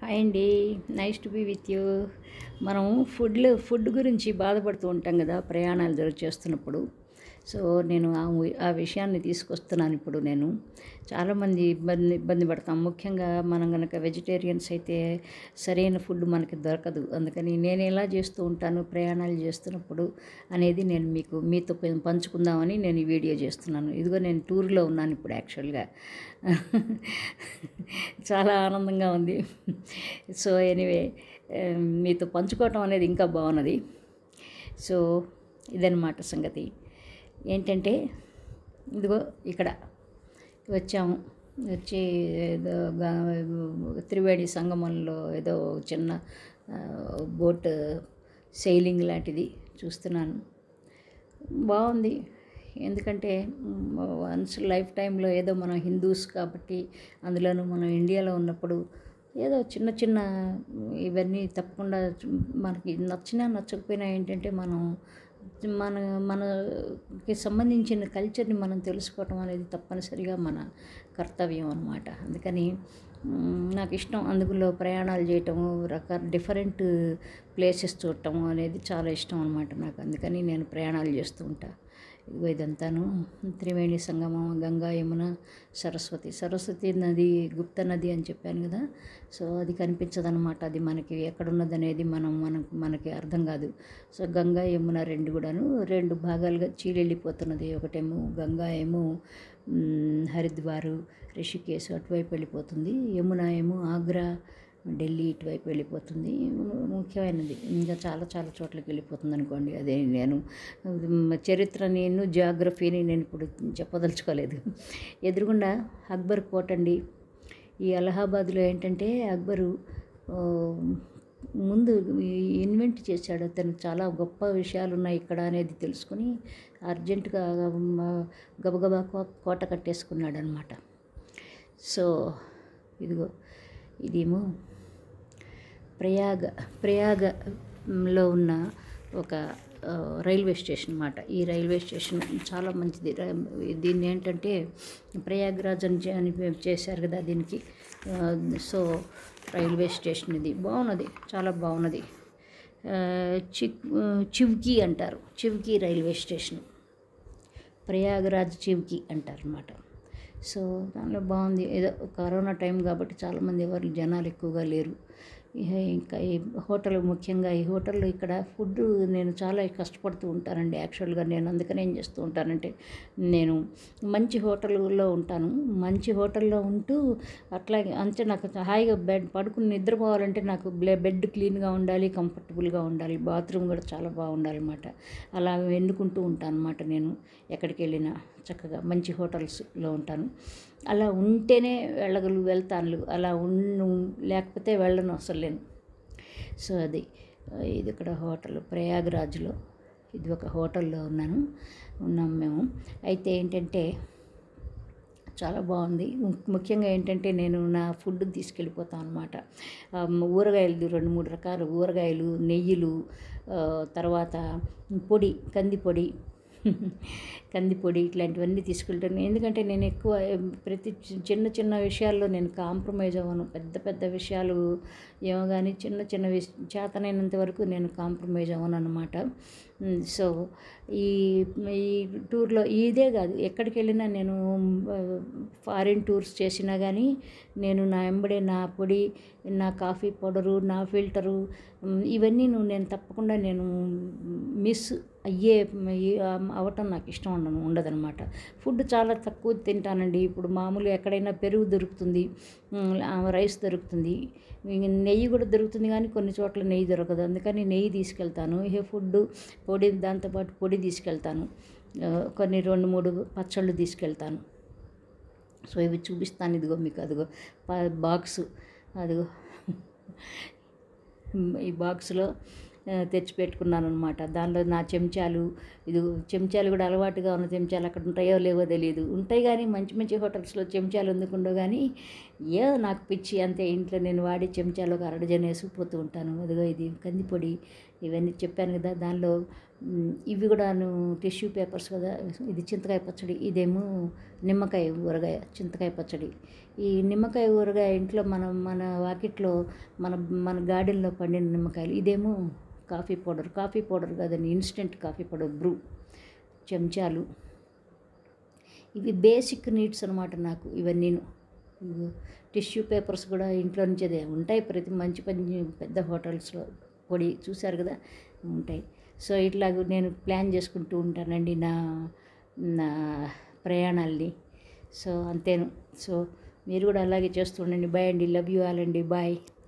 hi అండి nice to be with you మనం ఫుడ్లు ఫుడ్ గురించి బాధపడుతూ ఉంటాం కదా ప్రయాణాలు జరుగు చేస్తున్నప్పుడు సో నేను ఆ వి- ఆ విషయాన్ని తీసుకొస్తున్నాను ఇప్పుడు నేను చాలామంది ఇబ్బంది ఇబ్బంది పడతాం ముఖ్యంగా మనం కనుక వెజిటేరియన్స్ అయితే సరైన ఫుడ్ మనకి దొరకదు అందుకని నేను ఎలా చేస్తూ ఉంటాను ప్రయాణాలు చేస్తున్నప్పుడు అనేది నేను మీకు మీతో పె- పంచుకుందామని నేను ఈ వీడియో చేస్తున్నాను ఇదిగో నేను టూర్లో ఉన్నాను ఇప్పుడు యాక్చువల్గా చాలా ఆనందంగా ఉంది సో ఎనీవే మీతో పంచుకోవటం అనేది ఇంకా బాగున్నది సో ఇదన్నమాట సంగతి ఏంటంటే ఇదిగో ఇక్కడ వచ్చాము వచ్చి ఏదో గా- త్రివేణి సంగమంలో ఏదో చిన్న ఆ, బోట్ సెయిలింగ్ లాంటిది చూస్తున్నాను బాగుంది ఎందుకంటే వన్స్ లైఫ్ టైంలో ఏదో మనం హిందూస్ కాబట్టి అందులోనూ మనం ఇండియాలో ఉన్నప్పుడు ఏదో చిన్న చిన్న ఇవన్నీ తప్పకుండా మనకి నచ్చినా నచ్చకపోయినా ఏంటంటే మనం మన మనకి సంబంధించిన కల్చర్ని మనం తెలుసుకోవటం అనేది తప్పనిసరిగా మన కర్తవ్యం అనమాట అందుకని మ్, నాకు ఇష్టం అందులో ప్రయాణాలు చేయటము రకాల డిఫరెంట్ ప్లేసెస్ చూడటము అనేది చాలా ఇష్టం అనమాట నాకు అందుకని నేను ప్రయాణాలు చేస్తూ ఉంటా ఇదిగో ఇదంతాను త్రివేణి సంగమం గంగా యమున సరస్వతి సరస్వతి నది గుప్త నది అని చెప్పాను కదా సో అది కనిపించదన్నమాట అది మనకి ఎక్కడున్నది అనేది మనం మనకు మనకి అర్థం కాదు సో గంగా యమున రెండు కూడాను రెండు భాగాలుగా చీలెళ్ళిపోతున్నది ఒకటేమో గంగా ఏమో మ్, హరిద్వారు రిషికేశ్ అటువైపు వెళ్ళిపోతుంది యమున ఏమో ఆగ్రా ఢిల్లీ ఇటువైపు వెళ్ళిపోతుంది ము- ముఖ్యమైనది ఇంకా చాలా చాలా చోట్లకి వెళ్ళిపోతుంది అనుకోండి అదే నేను మ్, చరిత్రని జాగ్రఫీని నేను ఇప్పుడు చెప్పదలుచుకోలేదు ఎదురుగుండా అక్బర్ కోట అండి ఈ అలహాబాద్లో ఏంటంటే అక్బరు ఆ, ముందు ఇన్వెంట్ చేశాడు అతను చాలా గొప్ప విషయాలు ఉన్నాయి ఇక్కడ అనేది తెలుసుకుని అర్జెంటుగా మ, గబగబా కో- కోట కట్టేసుకున్నాడు అనమాట సో ఇదిగో ఇదేమో ప్రయాగ ప్రయాగలో ఉన్న ఒక ఆ, రైల్వే స్టేషన్ అన్నమాట ఈ రైల్వే స్టేషన్ చాలా మంచిది ర- దీన్ని ఏంటంటే ప్రయాగ్రాజ్ అని చే- అని చేశారు కదా దీనికి ఆ, సో రైల్వే స్టేషన్ ఇది బాగున్నది చాలా బాగున్నది ఆ, చిక్ చివ్కి అంటారు చివ్కి రైల్వే స్టేషన్ ప్రయాగరాజ్ చివ్కి అంటారు అనమాట సో దానిలో బాగుంది ఏదో కరోనా టైం కాబట్టి చాలామంది ఎవరు జనాలు ఎక్కువగా లేరు ఇహ ఇంకా ఈ హోటల్ ముఖ్యంగా ఈ హోటల్లో ఇక్కడ ఫుడ్ నేను చాలా కష్టపడుతూ ఉంటానండి యాక్చువల్గా నేను అందుకని ఏం చేస్తూ ఉంటానంటే నేను మంచి హోటల్లో ఉంటాను మంచి హోటల్లో ఉంటూ అట్లాగే అంతే నాకు హాయిగా బెడ్ పడుకుని నిద్రపోవాలంటే నాకు బ్లే- బెడ్ క్లీన్గా ఉండాలి కంఫర్టబుల్గా ఉండాలి బాత్రూమ్ కూడా చాలా బాగుండాలి అనమాట అలా ఎన్నుకుంటూ ఉంటాను అనమాట నేను ఎక్కడికి వెళ్ళినా చక్కగా మంచి హోటల్స్లో ఉంటాను అలా ఉంటేనే వెళ్ళగలు వెళ్తాను అలా ఉన్ లేకపోతే వెళ్ళను అసలు నేను సో అది ఇది ఇక్కడ హోటల్ ప్రయాగ్రాజ్లో ఇది ఒక హోటల్లో ఉన్నాను ఉన్నాం మేము అయితే ఏంటంటే చాలా బాగుంది ము- ముఖ్యంగా ఏంటంటే నేను నా ఫుడ్ తీసుకెళ్ళిపోతాను అనమాట ఊరగాయలు రెండు మూడు రకాల ఊరగాయలు నెయ్యిలు ఆ, తర్వాత పొడి కంది పొడి కందిపొడి ఇట్లాంటివన్నీ తీసుకెళ్తాను ఎందుకంటే నేను ఎక్కువ ఎం, ప్రతి చి- చిన్న చిన్న విషయాల్లో నేను కాంప్రమైజ్ అవ్వను పెద్ద పెద్ద విషయాలు ఏమో కానీ చిన్న చిన్న విష చేతనైనంత వరకు నేను కాంప్రమైజ్ అవ్వను అనమాట సో ఈ ఈ టూర్లో ఇదే కాదు ఎక్కడికి వెళ్ళినా నేను ఫారిన్ టూర్స్ చేసినా కానీ నేను నా ఎంబడే నా పొడి నా కాఫీ పౌడరు నా ఫిల్టరు మ్, ఇవన్నీ నువ్వు నేను తప్పకుండా నేను మిస్ అయ్యే ఈ- అవటం నాకు ఇష్టం ఉండను ఉండదన్నమాట ఫుడ్ చాలా తక్కువ తింటానండి ఇప్పుడు మామూలు ఎక్కడైనా పెరుగు దొరుకుతుంది మ్, ఆ, రైస్ దొరుకుతుంది ఇంక నెయ్యి కూడా దొరుకుతుంది కానీ కొన్ని చోట్ల నెయ్యి దొరకదు అందుకని నెయ్యి తీసుకెళ్తాను ఇక ఫుడ్ పొడి దాంతోపాటు పొడి తీసుకెళ్తాను ఆ, కొన్ని రెండు మూడు పచ్చళ్ళు తీసుకెళ్తాను సో ఇవి చూపిస్తాను ఇదిగో మీకు అదిగో ప- బాక్స్ అదిగో ఈ బాక్స్లో ఆ, తెచ్చి పెట్టుకున్నాను అనమాట దానిలో నా చెంచాలు ఇది చెంచాలు కూడా అలవాటుగా ఉన్న చెంచాలు అక్కడ ఉంటాయో లేవో తెలియదు ఉంటాయి కానీ మంచి మంచి హోటల్స్లో చెంచాలు ఎందుకుండో కానీ ఏ నాకు పిచ్చి అంతే ఇంట్లో నేను వాడి చెంచాలు ఒక అరడజన వేసుకుపోతూ ఉంటాను అదిగో ఇది కందిపొడి ఇవన్నీ చెప్పాను కదా దానిలో మ్, ఇవి కూడాను టిష్యూ పేపర్స్ కదా ఇది చింతకాయ పచ్చడి ఇదేమో నిమ్మకాయ ఊరగాయ చింతకాయ పచ్చడి ఈ నిమ్మకాయ ఊరగాయ ఇంట్లో మనం మన వాకిట్లో మన మన గార్డెన్లో పండిన నిమ్మకాయలు ఇదేమో కాఫీ పౌడర్ కాఫీ పౌడర్ కాదండి ఇన్స్టెంట్ కాఫీ పౌడర్ బ్రూ చెంచాలు ఇవి బేసిక్ నీడ్స్ అనమాట నాకు ఇవన్నీను ఇదిగో టిష్యూ పేపర్స్ కూడా ఇంట్లో నుంచే దే- ఉంటాయి ప్రతి మంచి మంచి పెద్ద హోటల్స్లో పొడి చూశారు కదా ఉంటాయి సో ఇట్లాగ నేను ప్లాన్ చేసుకుంటూ ఉంటానండి నా నా ప్రయాణాల్ని సో అంతేను సో మీరు కూడా అలాగే చేస్తుండండి బాయ్ అండి లవ్ యూ ఆల్ అండి బాయ్